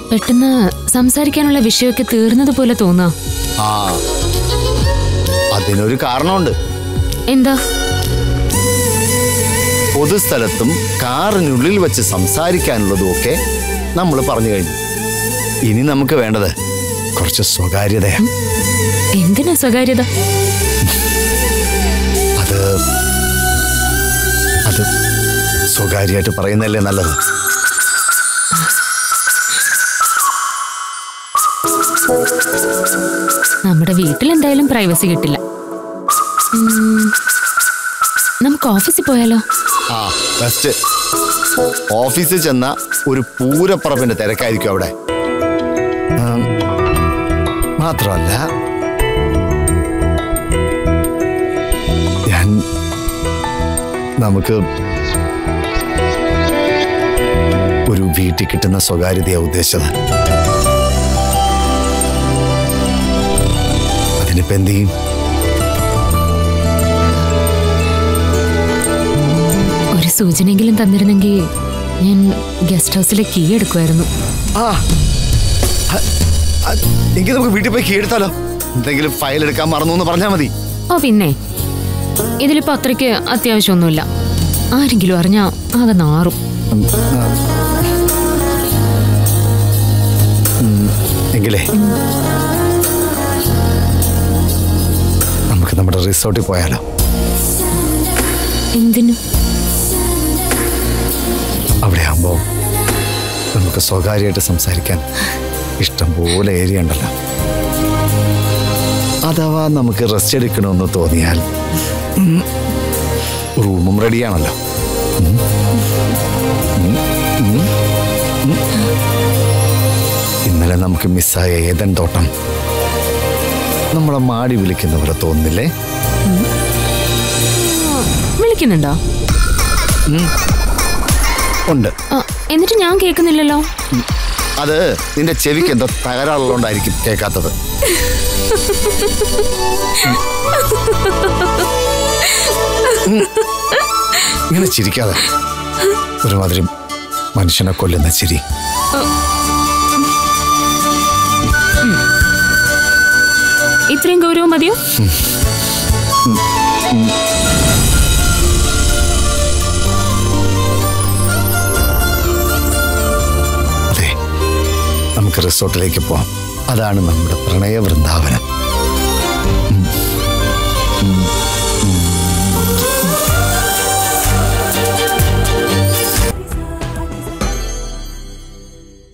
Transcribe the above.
പെട്ടെന്ന് സംസാരിക്കാനുള്ള വിഷയമൊക്കെ തീർന്നതുപോലെ തോന്നാ ആ അതിനൊരു കാരണമുണ്ട് എന്താ പൊതുസ്ഥലത്തും കാറിനുള്ളിൽ വെച്ച് സംസാരിക്കാനുള്ളതും ഒക്കെ നമ്മൾ പറഞ്ഞു കഴിഞ്ഞു ഇനി നമുക്ക് വേണ്ടത് കുറച്ച് സ്വകാര്യതയാണ് എന്തിനാ സ്വകാര്യത അത് അത് സ്വകാര്യമായിട്ട് പറയുന്നതല്ലേ നല്ലത് നമ്മുടെ വീട്ടിൽ എന്തായാലും പ്രൈവസി കിട്ടില്ല ഉം, നമുക്ക് ഓഫീസിൽ പോയാലോ ആ ബെസ്റ്റ് ഓഫീസിൽ ചെന്ന ഒരു പൂരപ്പറപ്പിന്റെ തിരക്കായിരിക്കും അവിടെ ഉം, മാത്രമല്ല ഞാൻ നമുക്ക് ഒരു വീട്ടിൽ കിട്ടുന്ന സ്വകാര്യതയാണ് ഉദ്ദേശിച്ചത് അതിനിപ്പോ എന്ത് ചെയ്യും ഒരു സൂചനയെങ്കിലും തന്നിരുന്നെങ്കിൽ ഞാൻ ഗസ്റ്റ് ഹൗസിലെ കീ എടുക്കുമായിരുന്നു ആ അ- അ- എങ്കിൽ നമുക്ക് വീട്ടിൽ പോയി കീഴ്ത്താലോ എന്തെങ്കിലും ഫയൽ എടുക്കാൻ മറന്നു എന്ന് പറഞ്ഞാൽ മതി ഓ പിന്നെ ഇതിലിപ്പോ അത്രയ്ക്ക് അത്യാവശ്യമൊന്നുമില്ല ആരെങ്കിലും അറിഞ്ഞാ ആകെ നാറും ഉം, ആ. ഉം, എങ്കിലേ നമുക്ക് നമ്മുടെ റിസോർട്ടിൽ പോയാലോ എന്തിനു അവിടെ ആകുമ്പോൾ നമുക്ക് സ്വകാര്യമായിട്ട് സംസാരിക്കാൻ ഇഷ്ടംപോലെ ഏരിയ ഉണ്ടല്ലോ അഥവാ നമുക്ക് റെസ്റ്റ് എടുക്കണമെന്ന് തോന്നിയാൽ ഉം, റൂമും റെഡിയാണല്ലോ ഉം. ഉം, ഉം, ഉം. ഇന്നലെ നമുക്ക് മിസ്സായ ഏതൻ തോട്ടം നമ്മളെ മാടി വിളിക്കുന്ന പോലെ തോന്നുന്നില്ലേ വിളിക്കുന്നുണ്ടോ ഉണ്ട് ആ, എന്നിട്ട് ഞാൻ കേൾക്കുന്നില്ലല്ലോ അത് നിന്റെ ചെവിക്ക് എന്തോ തകരാറുള്ളതുകൊണ്ടായിരിക്കും കേൾക്കാത്തത് ഉം. ഇങ്ങനെ ചിരിക്കാതെ ഒരുമാതിരി മനുഷ്യനെ കൊല്ലുന്ന ചിരി ഇത്രയും ഗൗരവം മതിയോ അതെ നമുക്ക് റിസോർട്ടിലേക്ക് പോവാം അതാണ് നമ്മുടെ പ്രണയ വൃന്ദാവനം